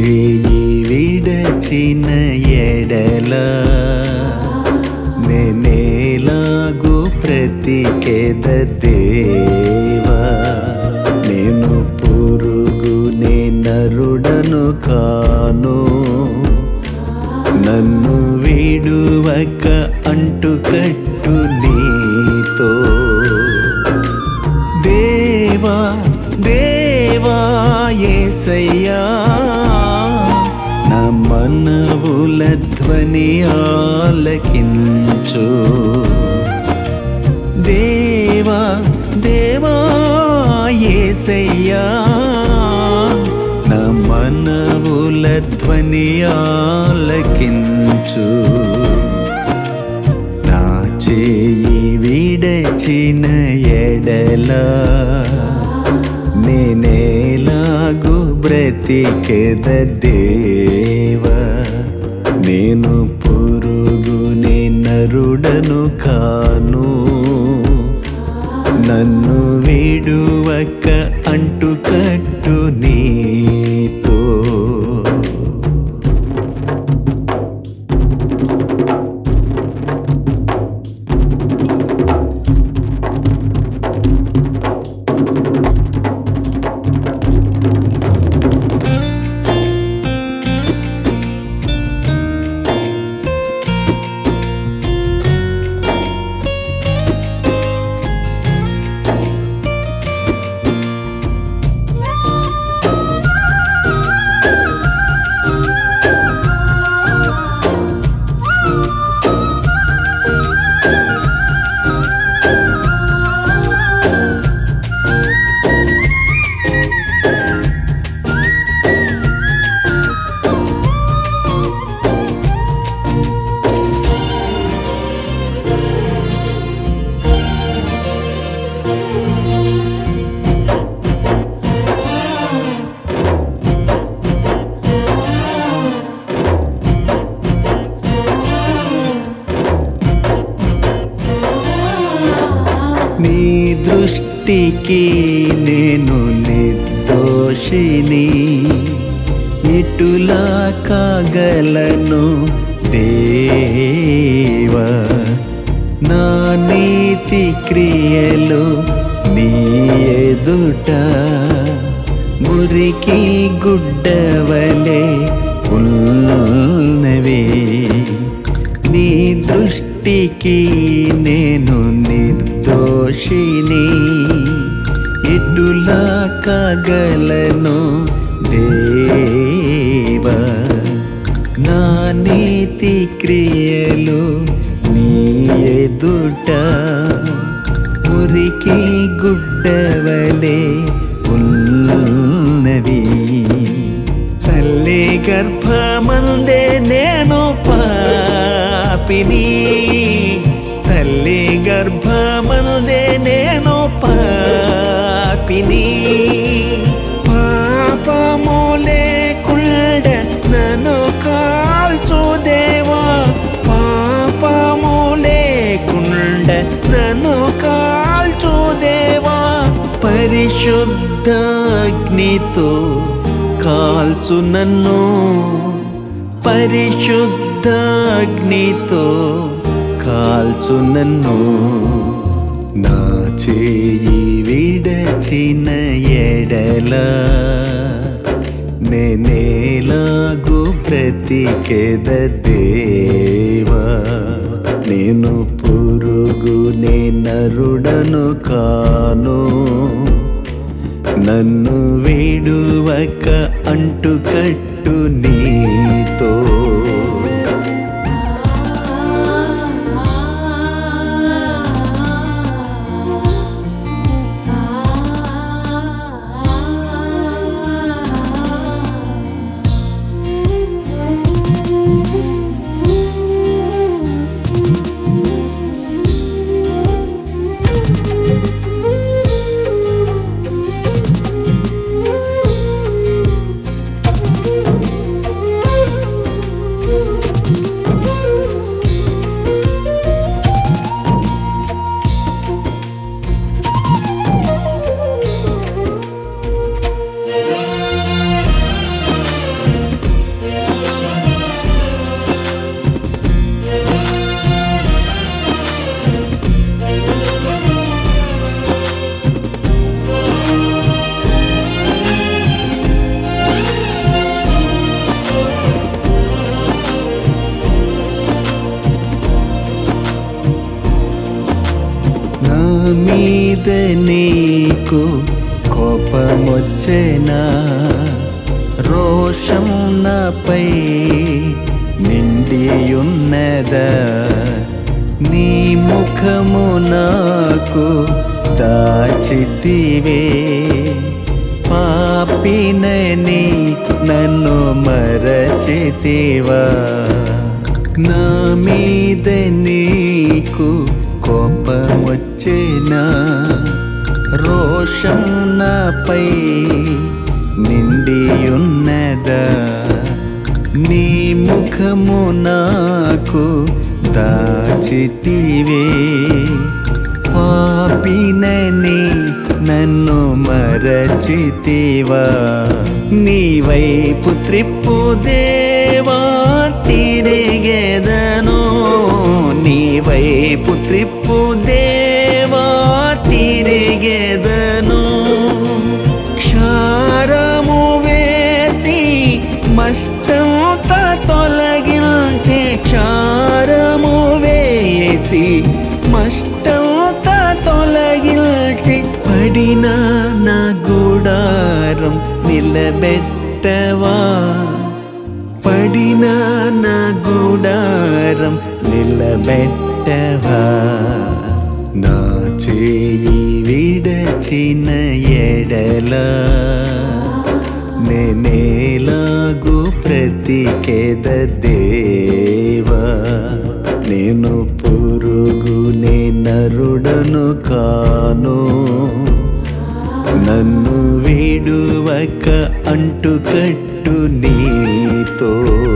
చేయి విడచిన ఎడల నేనేలాగు ప్రతికేద దేవా నేను పురుగు నే నరుడను కాను నన్ను విడువక అంటుకట్టు నీతో దేవా దేవా యేసయ్యా నా మనవుల ధ్వని ఆలకించు దేవా దేవా యేసయ్యా నా మనవుల ధ్వని ఆలకించు నా చేయి విడచిన ఎడల నేనేలాగు బ్రతికెద దేవా నేను పురుగు నే నరుడను కాను నన్ను విడువక అంటుకట్టు నీతో నీ దృష్టికి నేను నిర్దోషిని ఇటులా కాగలను దేవా నా నీతి క్రియలు నీ ఎదుట మురికి గుడ్డవలే ఉన్నవి నీ దృష్టికి నేను నిర్దోషిని ఇటులా కాగలను దేవా నా నీతి క్రియలు నీ ఎదుట మురికి గుడ్డవలే ఉన్నవి తల్లి గర్భమందే నేను పాపిని తల్లి గర్భమందే నేను పాపిని పాపము లేకుండ నన్ను కాల్చు దేవా పాపము లేకుండ నన్ను కాల్చు దేవా పరిశుద్ధ అగ్నితో కాల్చు నన్ను పరిశుద్ధ అగ్నితో కాల్చు నన్ను నా చేయి విడచిన ఎడల నేనేలాగు ప్రతికెద దేవా నేను పురుగు నే నరుడను కాను నన్ను విడువక అంటుకట్టు నీతో Thank you. నీకు కోపమొచ్చెనా రోషం నాపై నిండియున్నదా నీ ముఖము నాకు దాచితివే పాపినని నన్ను మరచితివా నా మీద నీకు కోపమొచ్చేనా రోషం నాపై నిండియున్నదా నీ ముఖము నాకు దాచితివే పాపినని నన్ను మరచితివా నీ వైపు త్రిప్పు దేవా తిరిగేదను నీ వైపు త్రిప్పు దేవా తిరిగేదను క్షారము వేసి మష్టంత తొలగించే క్షారము వేసి మష్టంత తొలగించి పడిన నా గుడారం నిలబెట్టవా పడిన నా గుడారం నిలబెట్టవా నా చేయి విడచిన ఎడలా నేనేలాగు ప్రతికేద దేవా నేను పురుగు నే నరుడను కాను నన్ను విడువక అంటుకట్టు నీతో